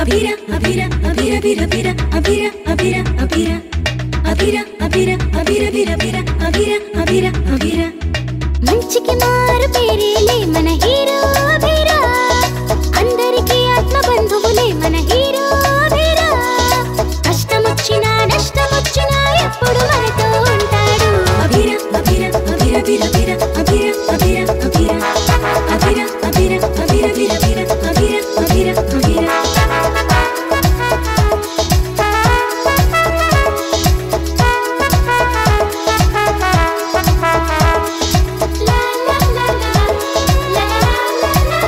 అభిర అభిర అభిర బిర బిర అభిర అభిర అభిర అభిర అభిర అభిర బిర బిర అభిర అభిర అభిర మంచికి మారు పేరేలే మన హీరో వీరా అందరికీ ఆత్మ బంధువులే మన హీరో వీరా కష్టమొచ్చినా నష్టమొచ్చినా ఎప్పుడు మనతో ఉంటాడు అభిర అభిర అభిర బిర బిర అభిర అభిర అభిర అభిర అభిర అభిర బిర బిర అభిర అభిర అభిర లా లా లా లా లా లా లా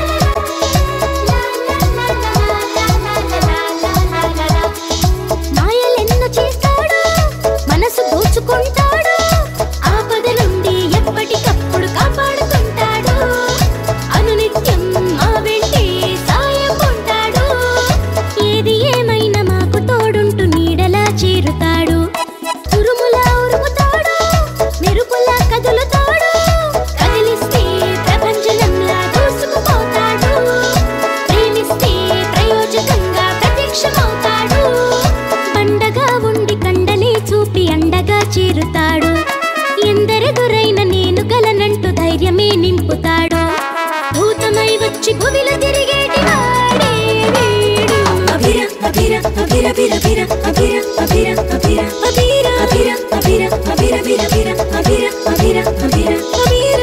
మాయలెన్నో చేస్తాడు మనసు దోచుకుంటాడు ఆపద నుండి ఎప్పటికప్పుడు కాపాడుతుంటాడు అనునిత్యం మా వెంటే సాయం ఉంటాడు ఏది ఏమైనా మాకు తోడుంటూ నీడలా చేరుతాడు ఉరుములా ఉరుముతాడు మెరుపులా కదులుతాడు కదిలిస్తే ప్రపంచంలా దూసుకుపోతాడు ప్రేమిస్తే ప్రయోజకంగా ప్రత్యక్షమవుతాడు బండగా ఉండి కండలే చూపి అండగా చేరుతాడు ఎందరెదురైన నేను గలనంటూ ధైర్యమే నింపుతాడు భూతమై వచ్చి భువిలో తిరిగేటి వాడే వీడు అభిర అభిర అభిర బిర బిర అభిర అభిర అభిర అభిర అభిర అభిర అభిర బిర బిర అభిర అభిర అభిర అభిర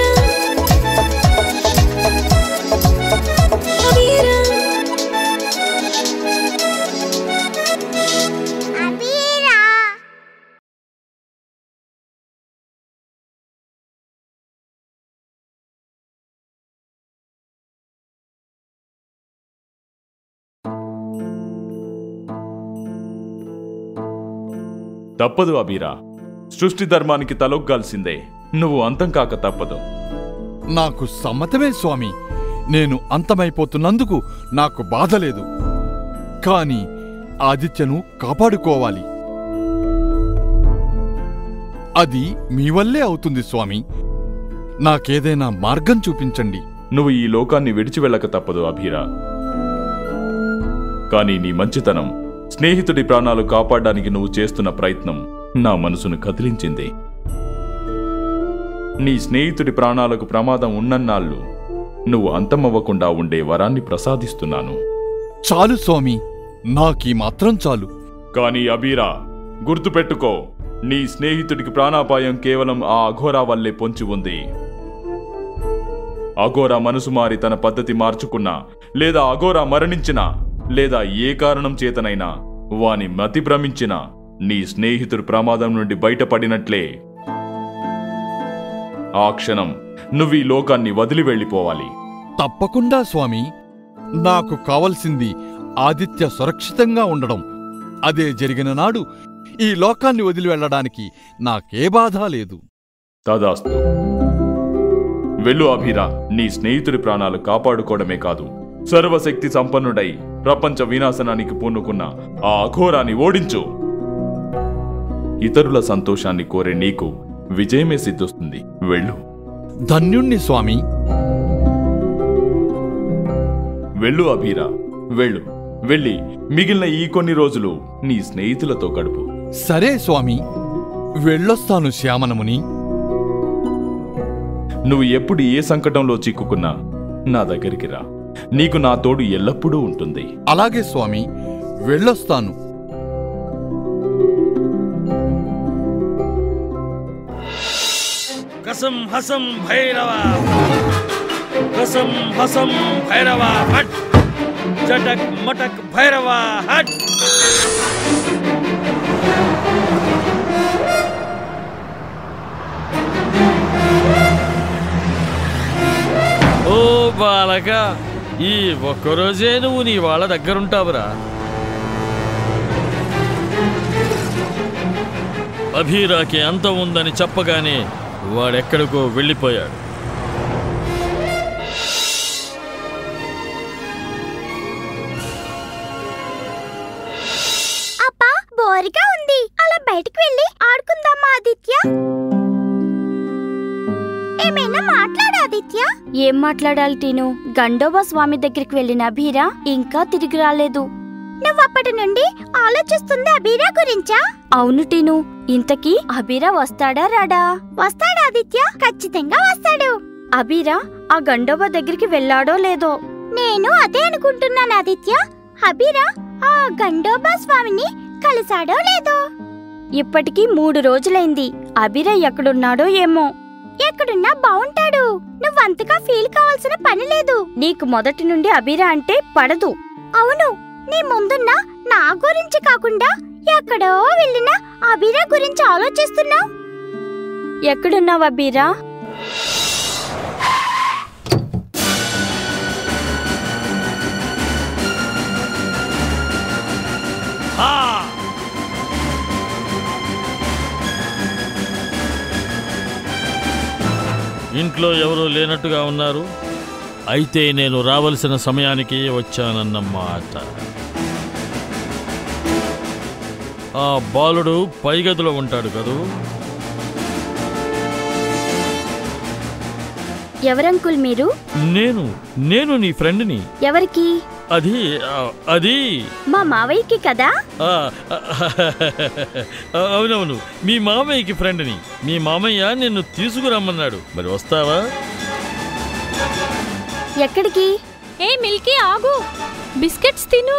అభిర తప్పదు అబీరా సృష్టి ధర్మానికి తలొగ్గాల్సిందే నువ్వు అంతం కాక తప్పదు నాకు సమ్మతమే స్వామి నేను అంతమైపోతున్నందుకు నాకు బాధ లేదు కాని ఆదిత్యను కాపాడుకోవాలి అది మీ వల్లే అవుతుంది స్వామి నాకేదైనా మార్గం చూపించండి నువ్వు ఈ లోకాన్ని విడిచి వెళ్ళక తప్పదు అభీరా కానీ నీ మంచితనం స్నేహితుడి ప్రాణాలు కాపాడడానికి నువ్వు చేస్తున్న ప్రయత్నం నా మనసును కదిలించింది నీ స్నేహితుడి ప్రాణాలకు ప్రమాదం ఉన్నన్నాళ్ళు నువ్వు అంతమవ్వకుండా ఉండే వరాన్ని ప్రసాదిస్తున్నాను చాలు స్వామి నాకీ మాత్రం చాలు కానీ అబీరా గుర్తుపెట్టుకో నీ స్నేహితుడికి ప్రాణాపాయం కేవలం ఆ అఘోరా వల్లే పొంచి ఉంది అఘోరా మనసు మారి తన పద్ధతి మార్చుకున్నా లేదా అఘోరా మరణించినా లేదా ఏ కారణం చేతనైనా వాని మతి భ్రమించినా నీ స్నేహితుడు ప్రమాదం నుండి బయటపడినట్లే ఆ క్షణం నువ్వు ఈ లోకాన్ని వదిలి వెళ్ళిపోవాలి తప్పకుండా స్వామి నాకు కావలసింది ఆదిత్య సురక్షితంగా ఉండడం అదే జరిగిన నాడు ఈ లోకాన్ని వదిలి వెళ్ళడానికి నాకే బాధ లేదు తదాస్తు వెళ్ళు అభిరా నీ స్నేహితుడి ప్రాణాలు కాపాడుకోవడమే కాదు సర్వశక్తి సంపన్నుడై ప్రపంచ వినాశనానికి పూనుకున్న ఆ అఘోరాన్ని ఓడించు ఇతరుల సంతోషాన్ని కోరే నీకు విజయమే సిద్ధిస్తుంది వెళ్ళు ధన్యుణ్ణి స్వామి వెళ్ళు అభిరా వెళ్ళు వెళ్ళి మిగిలిన ఈ కొన్ని రోజులు నీ స్నేహితులతో గడుపు సరే స్వామి వెళ్ళొస్తాను శ్యామనముని నువ్వు ఎప్పుడు ఏ సంకటంలో చిక్కుకున్నా నా దగ్గరికి రా నీకు నా తోడు ఎల్లప్పుడూ ఉంటుంది అలాగే స్వామి వెళ్ళొస్తాను కసం హసం భైరవ కసం హసం భైరవ హట్ చటక్ మటక్ భైరవ హట్ ఓ బాలక ఈ ఒక్కరోజే నువ్వు నీ వాళ్ళ దగ్గరుంటావురా అభీరాకి అంత ఉందని చెప్పగానే వాడెక్కడికో వెళ్ళిపోయాడు అబ్బా బోరిగా ఉంది అలా బయటికి వెళ్ళి ఆడుకుందామా ఆదిత్య ఏమైనా మాట్లాడు ఆదిత్య ఏం మాట్లాడాలి టీను గండోబా స్వామి దగ్గరికి వెళ్ళిన భీరా ఇంకా తిరిగి రాలేదు నువ్వు అప్పటి నుండి ఆలోచిస్తుంది అబీరా గురించా అవును టీను ఇంతకీ అబీరా వస్తాడా రాడా వస్తాడా ఆదిత్య ఖచ్చితంగా వస్తాడు అబీరా ఆ గండోబా దగ్గరికి వెళ్ళాడో లేదో నేను అదే అనుకుంటున్నాను ఆదిత్య అబీరా ఆ గండోబా స్వామిని కలిసాడో లేదో ఇప్పటికీ మూడు రోజులైంది అబీరా ఎక్కడున్నాడో ఏమో ఎక్కడున్నా బావుంటాడు నువ్వంతగా ఫీల్ కావాల్సిన పని లేదు నీకు మొదటి నుండి అబీరా అంటే పడదు అవును నీ ముందున్న నా గురించి కాకుండా ఎక్కడో వెళ్ళిన అబీరా గురించి ఆలోచిస్తున్నావు ఎక్కడున్నావు అబీరా ఇంట్లో ఎవరూ లేనట్టుగా ఉన్నారు అయితే నేను రావలసిన సమయానికి వచ్చానన్నమాట ఆ బాలుడు పైగదిలో ఉంటాడు కదూ ఎవరంకుల్ మీరు నేను నేను నీ ఫ్రెండ్ని ఎవరికి అది ఆ, అది మా మావయ్యకి కదా ఆ, అవునవును మీ మామయ్యకి ఫ్రెండ్ని మీ మామయ్య నిన్ను తీసుకురమ్మన్నాడు మరి వస్తావా ఎక్కడికి ఏ మిల్కీ ఆగు బిస్కెట్స్ తిను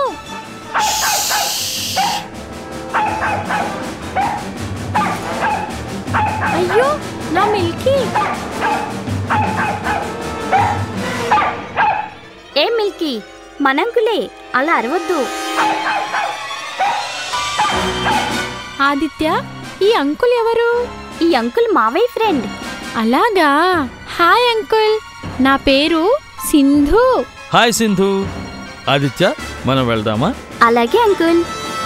అయ్యో నా మిల్కీ ఏ మిల్కీ మనంకులే అలా అరవద్దు ఆదిత్య ఈ అంకుల్ ఎవరు ఈ అంకుల్ మావయ్య ఫ్రెండ్ అలాగా హాయ్ అంకుల్ నా పేరు సింధు హాయ్ సింధు ఆదిత్య మనం వెళ్దామా అలాగే అంకుల్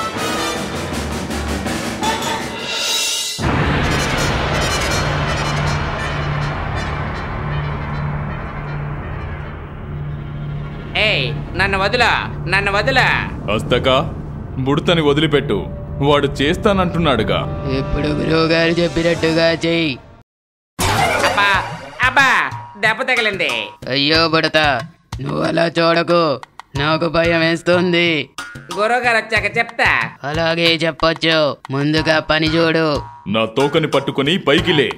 ఏయ్ నన్ను వదిలా నన్ను వదిలా హస్తక బుడతని వదిలిపెట్టు వాడు చేస్తానంటున్నాడుగా ఇప్పుడు గురువు గారు చెప్పినట్టుగా చెయ్యి అబ్బా అబ్బా దెబ్బ తగిలింది అయ్యో బుడత నువ్వు అలా చూడకు నాకు భయం వేస్తుంది గురువుగారు వచ్చాక చెప్తా అలాగే చెప్పొచ్చు ముందుగా పని చూడు నా తోకని పట్టుకుని పైకి లే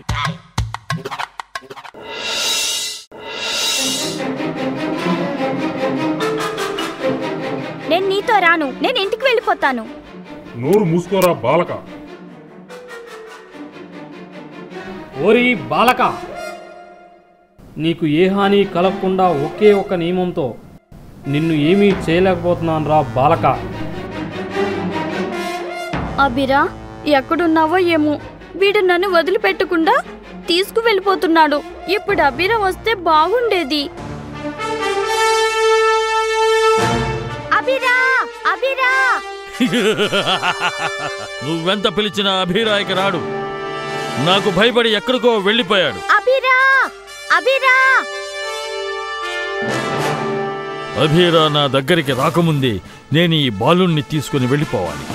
నేను నీతో రాను నేను ఇంటికి వెళ్ళిపోతాను నోరు మూసుకోరా బాలక ఓరి బాలక నీకు ఏ హాని కలగకుండా ఒకే ఒక నియమంతో నిన్ను ఏమీ చేయలేకపోతున్నాను రా బాలక అబిరా ఎక్కడున్నావో ఏమో వీడు నన్ను వదిలిపెట్టకుండా తీసుకువెళ్ళిపోతున్నాడు ఇప్పుడు అబిరా వస్తే బాగుండేది అబిరా అబిరా నువ్వెంత పిలిచినా అభిరాయకి రాడు నాకు భయపడి ఎక్కడికో వెళ్ళిపోయాడు అబిరా అబిరా అభిరా నా దగ్గరికి రాకముందే నేను ఈ బాలుణ్ణి తీసుకుని వెళ్ళిపోవాలి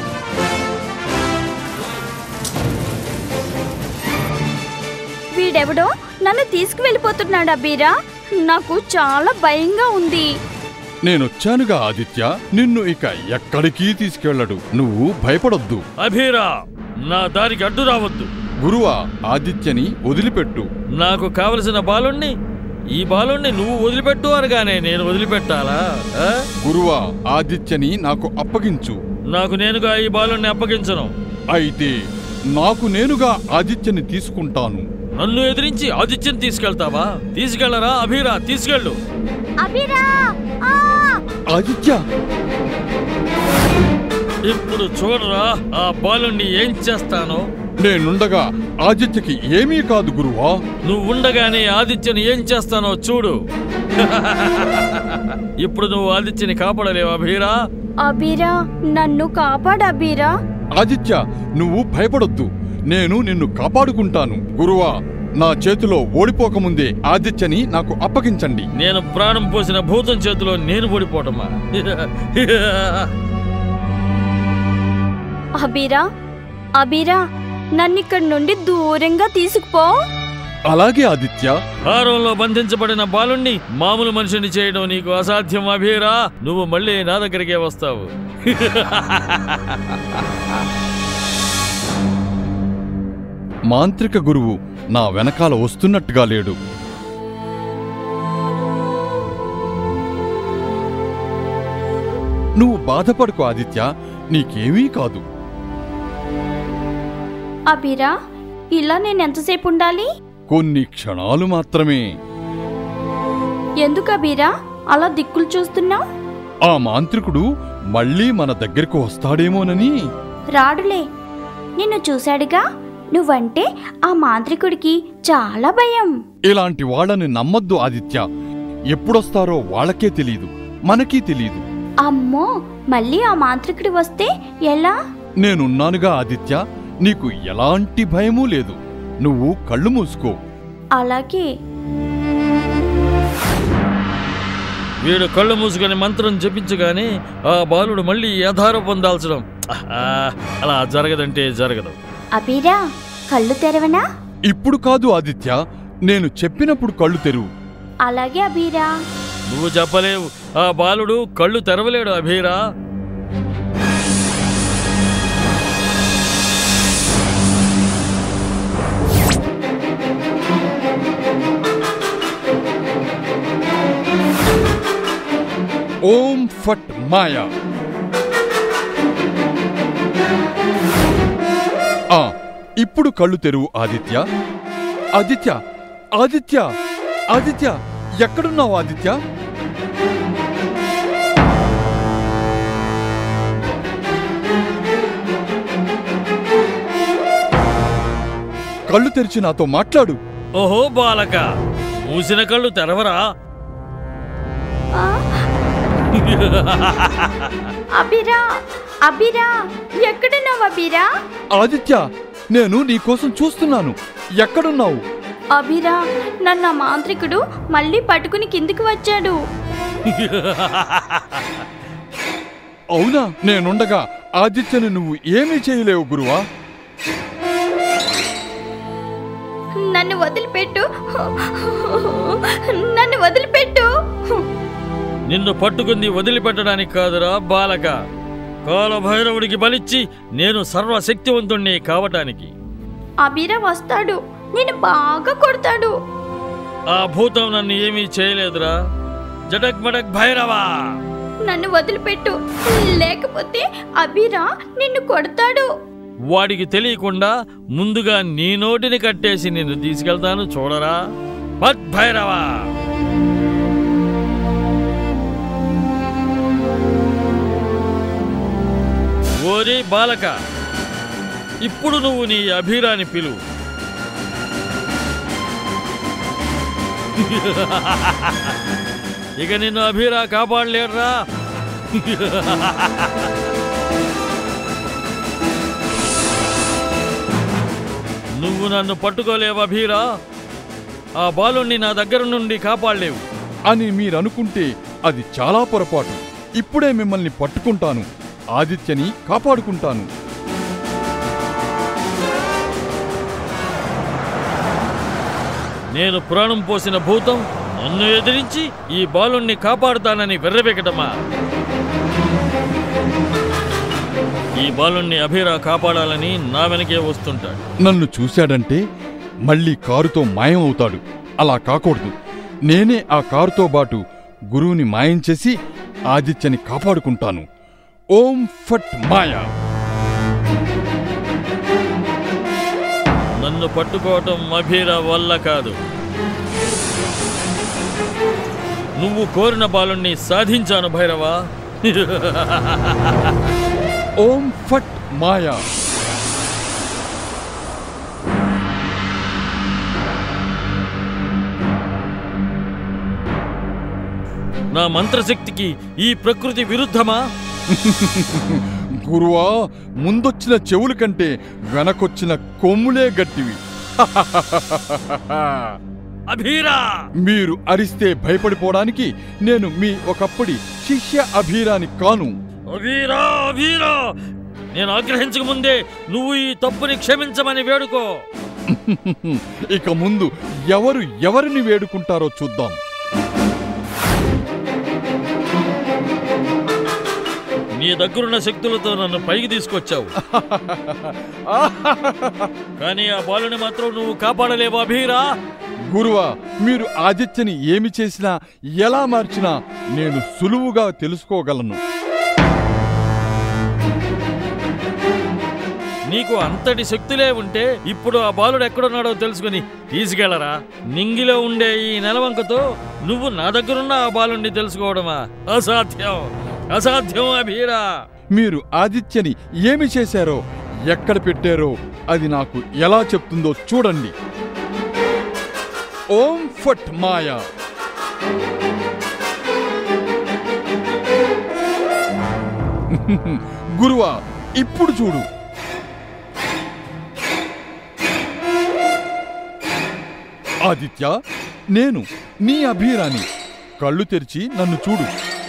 వీడెవడో నన్ను తీసుకువెళ్ళిపోతున్నాడు అబీరా నాకు చాలా భయంగా ఉంది నేనొచ్చానుగా ఆదిత్య నిన్ను ఇక ఎక్కడికి తీసుకెళ్ళడు నువ్వు భయపడొద్దు అభిరా నా దారికి అడ్డు రావద్దు గురువా ఆదిత్యని వదిలిపెట్టు నాకు కావలసిన బాలుణ్ణి ఈ బాలుణ్ణి నువ్వు వదిలిపెట్టు అనగానే నేను వదిలిపెట్టాలా ఆ? గురువా ఆదిత్యని నాకు అప్పగించు నాకు నేనుగా ఈ బాలుణ్ణి అప్పగించను అయితే నాకు నేనుగా ఆదిత్యని తీసుకుంటాను నన్ను ఎదిరించి ఆదిత్యం తీసుకెళ్తావా తీసుకెళ్లరా అభిరా తీసుకెళ్ళు అబీరా ఆ! ఆదిత్య ఇప్పుడు చూడరా ఆ బాలుణ్ణి ఏం చేస్తానో నేనుండగా ఆదిత్యకి ఏమీ కాదు గురువా నువ్వు ఉండగానే ఆదిత్యని ఏం చేస్తానో చూడు ఇప్పుడు నువ్వు ఆదిత్యని కాపాడలేవా అభిరా అబీరా నన్ను కాపాడు అబీరా ఆదిత్య నువ్వు భయపడొద్దు నేను నిన్ను కాపాడుకుంటాను గురువా నా చేతిలో ఓడిపోకముందే ఆదిత్యని నాకు అప్పగించండి నేను ప్రాణం పోసిన భూతం చేతిలో నేను ఓడిపోవటమా అబీరా అబీరా నన్నిక్కడి నుండి దూరంగా తీసుకుపో అలాగే ఆదిత్య హారంలో బంధించబడిన బాలుణ్ణి మామూలు మనిషిని చేయడం నీకు అసాధ్యం అభిరా నువ్వు మళ్ళీ నా దగ్గరికే వస్తావు మాంత్రిక గురువు నా వెనకాల వస్తున్నట్టుగా లేడు నువ్వు బాధపడుకో ఆదిత్య నీకేమీ కాదు అభిరా ఇలా నేను ఎంతసేపు ఉండాలి కొన్ని క్షణాలు మాత్రమే ఎందుకు అభిరా అలా దిక్కులు చూస్తున్నావు ఆ మాంత్రికుడు మళ్ళీ మన దగ్గరకు వస్తాడేమోనని రాడులే నిన్ను చూశాడుగా నువ్వంటే ఆ మాంత్రికుడికి చాలా భయం ఇలాంటి వాళ్ళని నమ్మొద్దు ఆదిత్య ఎప్పుడొస్తారో వాళ్ళకే తెలీదు మనకీ తెలీదు అమ్మో మళ్ళీ ఆ మాంత్రికుడు వస్తే ఎలా నేనున్నానుగా ఆదిత్య నీకు ఎలాంటి భయమూ లేదు నువ్వు కళ్ళు మూసుకో అలాగే వీడు కళ్ళు మూసుకొని మంత్రం జపించగానే ఆ బాలుడు మళ్ళీ యథార పొందాల్చడం ఆహా, అలా జరగదంటే జరగదు అభిరా కళ్ళు తెరవనా ఇప్పుడు కాదు ఆదిత్య నేను చెప్పినప్పుడు కళ్ళు తెరువు అలాగే అభిరా నువ్వు చెప్పలేవు ఆ బాలుడు కళ్ళు తెరవలేడు అభీరా ఓం ఫట్ మాయా ఆ ఇప్పుడు కళ్ళు తెరువు ఆదిత్య ఆదిత్య ఆదిత్య ఆదిత్య ఎక్కడున్నావు ఆదిత్య కళ్ళు తెరిచి నాతో మాట్లాడు ఓహో బాలక మూసిన కళ్ళు తెరవరా ఆ? అభిరా అభిరా ఎక్కడున్నావు అభిరా ఆదిత్య నేను నీకోసం చూస్తున్నాను ఎక్కడున్నావు అభిరా నన్ను ఆ మాంత్రికుడు మళ్ళీ పట్టుకుని కిందికి వచ్చాడు అవునా నేనుండగా ఆదిత్యను నువ్వు ఏమీ చేయలేవు గురువా నన్ను వదిలిపెట్టు నన్ను వదిలిపెట్టు నిన్ను పట్టుకుంది వదిలిపెట్టడానికి కాదురా బాలక కాలభైరవుడికి బలిచ్చి నేను సర్వశక్తివంతుణ్ణి కావటానికి అభిరా వస్తాడు నేను బాగా కొడతాడు ఆ భూతం నన్ను ఏమీ చేయలేదురా జటక్ మటక్ భైరవా నన్ను వదిలిపెట్టు లేకపోతే అభిరా నిన్ను కొడతాడు వాడికి తెలియకుండా ముందుగా నీ నోటిని కట్టేసి నిన్ను తీసుకెళ్తాను చూడరా పట్ భైరవా ఓరి బాలక ఇప్పుడు నువ్వు నీ అభిరాని పిలువు ఇక నిన్ను అభిరా కాపాడలేడురా నువ్వు నన్ను పట్టుకోలేవు అభిరా ఆ బాలుణ్ణి నా దగ్గర నుండి కాపాడలేవు అని మీరనుకుంటే అది చాలా పొరపాటు ఇప్పుడే మిమ్మల్ని పట్టుకుంటాను ఆదిత్యని కాపాడుకుంటాను నేను ప్రాణం పోసిన భూతం నన్ను ఎదిరించి ఈ బాలుణ్ణి కాపాడుతానని వెర్రబెక్కటమా ఈ బాలుణ్ణి అభిరా కాపాడాలని నా వెనకే వస్తుంటాడు నన్ను చూశాడంటే మళ్ళీ కారుతో మాయం అవుతాడు అలా కాకూడదు నేనే ఆ కారుతో బాటు గురువుని మాయం చేసి ఆదిత్యని కాపాడుకుంటాను ఓం ఫట్ మాయా నన్ను పట్టుకోవటం అభిరా వల్ల కాదు నువ్వు కోరిన బాలుణ్ణి సాధించాను భైరవా ఓం ఫట్ మాయా నా మంత్రశక్తికి ఈ ప్రకృతి విరుద్ధమా గురువా ముందొచ్చిన చెవుల కంటే వెనకొచ్చిన కొమ్ములే గట్టివి అభిరా మీరు అరిస్తే భయపడిపోవడానికి నేను మీ ఒకప్పటి శిష్య అభీరాని కాను అభిరా అభిరా నేను ఆగ్రహించక ముందే నువ్వు ఈ తప్పుని క్షమించమని వేడుకో ఇక ముందు ఎవరు ఎవరిని వేడుకుంటారో చూద్దాం నీ దగ్గరున్న శక్తులతో నన్ను పైకి తీసుకొచ్చావు కానీ ఆ బాలుని మాత్రం నువ్వు కాపాడలేవు అభీరా గురువా మీరు ఆదిత్యని ఏమి చేసినా ఎలా మార్చినా నేను సులువుగా తెలుసుకోగలను నీకు అంతటి శక్తులే ఉంటే ఇప్పుడు ఆ బాలుడు ఎక్కడున్నాడో తెలుసుకుని తీసుకెళ్లరా నింగిలో ఉండే ఈ నెలవంకతో నువ్వు నా దగ్గరున్న ఆ బాలుణ్ణి తెలుసుకోవడమా అసాధ్యం అసాధ్యం అభీరా మీరు ఆదిత్యని ఏమి చేశారో ఎక్కడ పెట్టారో అది నాకు ఎలా చెప్తుందో చూడండి ఓం ఫట్ మాయా గురువా ఇప్పుడు చూడు ఆదిత్య నేను నీ అభిరాని కళ్ళు తెరిచి నన్ను చూడు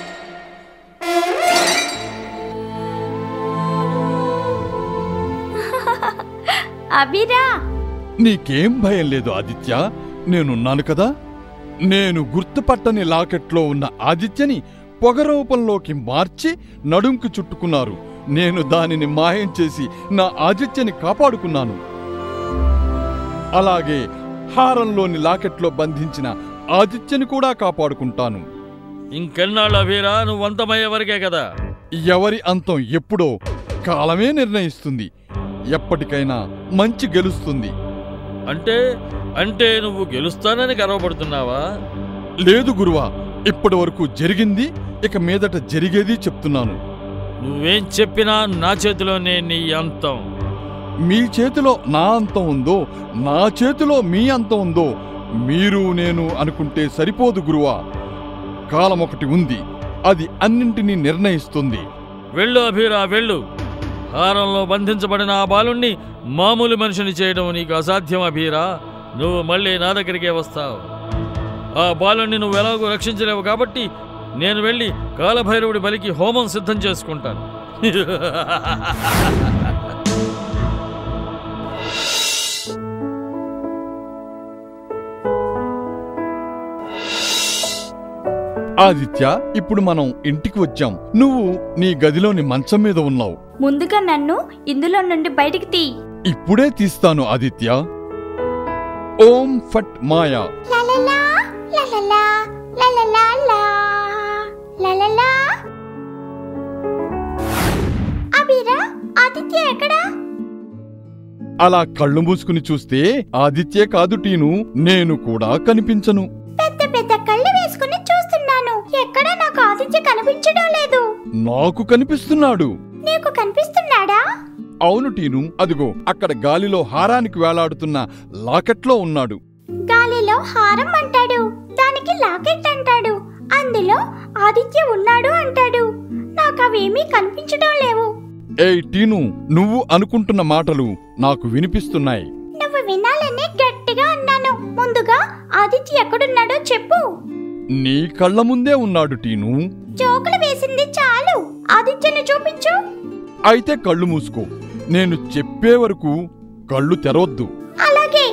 అభిరా నీకేం భయం లేదు ఆదిత్య నేనున్నాను కదా నేను గుర్తుపట్టని లాకెట్లో ఉన్న ఆదిత్యని పొగ రూపంలోకి మార్చి నడుంకు చుట్టుకున్నారు నేను దానిని మాయం చేసి నా ఆదిత్యని కాపాడుకున్నాను అలాగే హారంలోని లాకెట్లో బంధించిన ఆదిత్యని కూడా కాపాడుకుంటాను ఇంకెన్నాళ్ళు అభీరా నువ్వు అంతమయ్యే వరకే కదా ఎవరి అంతం ఎప్పుడో కాలమే నిర్ణయిస్తుంది ఎప్పటికైనా మంచి గెలుస్తుంది అంటే అంటే నువ్వు గెలుస్తానని గర్వపడుతున్నావా లేదు గురువా ఇప్పటి వరకు జరిగింది ఇక మీదట జరిగేది చెప్తున్నాను నువ్వేం చెప్పినా నా చేతిలోనే నీ అంతం మీ చేతిలో నా అంతం ఉందో నా చేతిలో మీ అంతం ఉందో మీరు నేను అనుకుంటే సరిపోదు గురువా కాలం ఒకటి ఉంది అది అన్నింటినీ నిర్ణయిస్తుంది వెళ్ళు అభీరా వెళ్ళు హారంలో బంధించబడిన ఆ బాలుణ్ణి మామూలు మనిషిని చేయడం నీకు అసాధ్యం అభీరా నువ్వు మళ్ళీ నా దగ్గరికే వస్తావు ఆ బాలుణ్ణి నువ్వు ఎలాగో రక్షించలేవు కాబట్టి నేను వెళ్ళి కాలభైరవుడి బలికి హోమం సిద్ధం చేసుకుంటాను ఆదిత్య ఇప్పుడు మనం ఇంటికి వచ్చాం నువ్వు నీ గదిలోని మంచం మీద ఉన్నావు ముందుగా నన్ను ఇందులో నుండి బయటికి తీ ఇప్పుడే తీస్తాను ఆదిత్య ఓం ఫట్ మాయా లలలా, లలలా, లలలా, లా, లలలా. అభిరా ఆదిత్య ఎక్కడా అలా కళ్ళు మూసుకుని చూస్తే ఆదిత్యే కాదు టీను నేను కూడా కనిపించను పెద్ద పెద్ద కళ్ళు వేసుకుని చూస్తున్నాను ఎక్కడా నాకు ఆదిత్య కనిపించడం లేదు నాకు కనిపిస్తున్నాడు నీకు కనిపిస్తున్నాడా అవును టీను అదిగో అక్కడ గాలిలో హారానికి వేలాడుతున్న లాకెట్లో ఉన్నాడు గాలిలో హారం అంటాడు దానికి లాకెట్ అంటాడు అందులో ఆదిత్య ఉన్నాడు అంటాడు నాకు అవేమీ కనిపించడం లేవు ఏయ్ టీను నువ్వు అనుకుంటున్న మాటలు నాకు వినిపిస్తున్నాయి నువ్వు వినాలని గట్టిగా అన్నాను ముందుగా ఆదిత్య ఎక్కడున్నాడో చెప్పు నీ కళ్ళ ముందే ఉన్నాడు టీను జోకులు వేసింది చాలు ఆదిత్యను చూపించు అయితే కళ్ళు మూసుకో నేను చెప్పే వరకు కళ్ళు తెరవద్దు అలాగే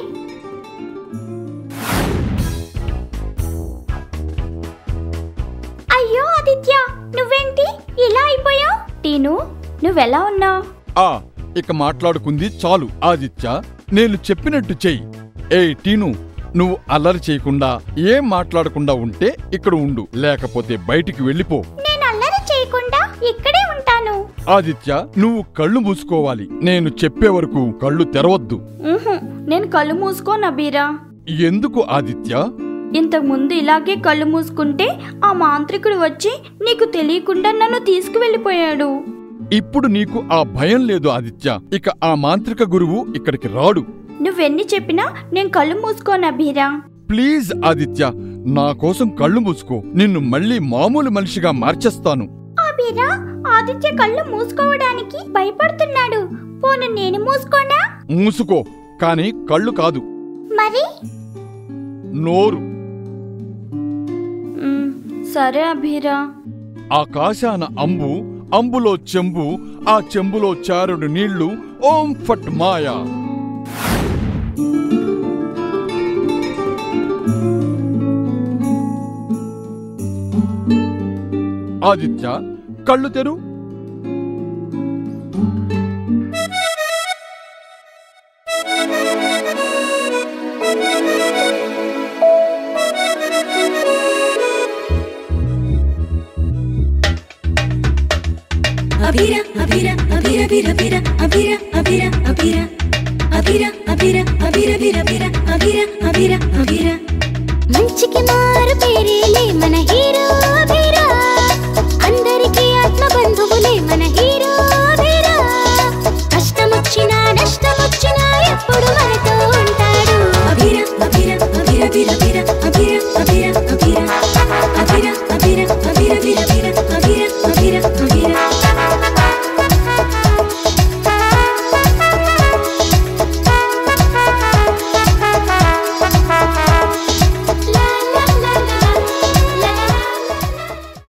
అయ్యో ఆదిత్య నువ్వేంటి ఇలా అయిపోయావు టీను నువ్వెలా ఉన్నావు ఆ ఇక మాట్లాడుకుంది చాలు ఆదిత్య నేను చెప్పినట్టు చెయ్యి ఏయ్ టీను నువ్వు అల్లరి చేయకుండా ఏం మాట్లాడకుండా ఉంటే ఇక్కడ ఉండు లేకపోతే బయటికి వెళ్ళిపో నేను అల్లరి చేయకుండా ఇక్కడే ఉంటాను ఆదిత్య నువ్వు కళ్ళు మూసుకోవాలి నేను చెప్పే వరకు కళ్ళు తెరవద్దు ఉహుం, నేను కళ్ళు మూసుకోను అబీరా ఎందుకు ఆదిత్య ఇంతకు ముందు ఇలాగే కళ్ళు మూసుకుంటే ఆ మాంత్రికుడు వచ్చి నీకు తెలియకుండా నన్ను తీసుకువెళ్ళిపోయాడు ఇప్పుడు నీకు ఆ భయం లేదు ఆదిత్య ఇక ఆ మాంత్రిక గురువు ఇక్కడికి రాడు నువ్వెన్ని చెప్పినా నేను కళ్ళు మూసుకోను అబీరా ప్లీజ్ ఆదిత్య నా కోసం కళ్ళు మూసుకో నిన్ను మళ్ళీ మామూలు మనిషిగా మార్చేస్తాను అబీరా ఆదిత్య కళ్ళు మూసుకోవడానికి భయపడుతున్నాడు పోను నేను మూసుకోనా మూసుకో కాని కళ్ళు కాదు మరి నోరు మ్, సరే అబీరా ఆకాశాన అంబు అంబులో చెంబు ఆ చెంబులో చారుడు నీళ్లు ఓం ఫట్ మాయా ఆదిత్య కళ్ళు తెరు అభిర అభిర అభిర బిర బిర అభిర అభిర అభిర అభిర అభిర అభిర బిర బిర అభిర అభిర అభిర మంచికి మారు పేరేలే మన హీరో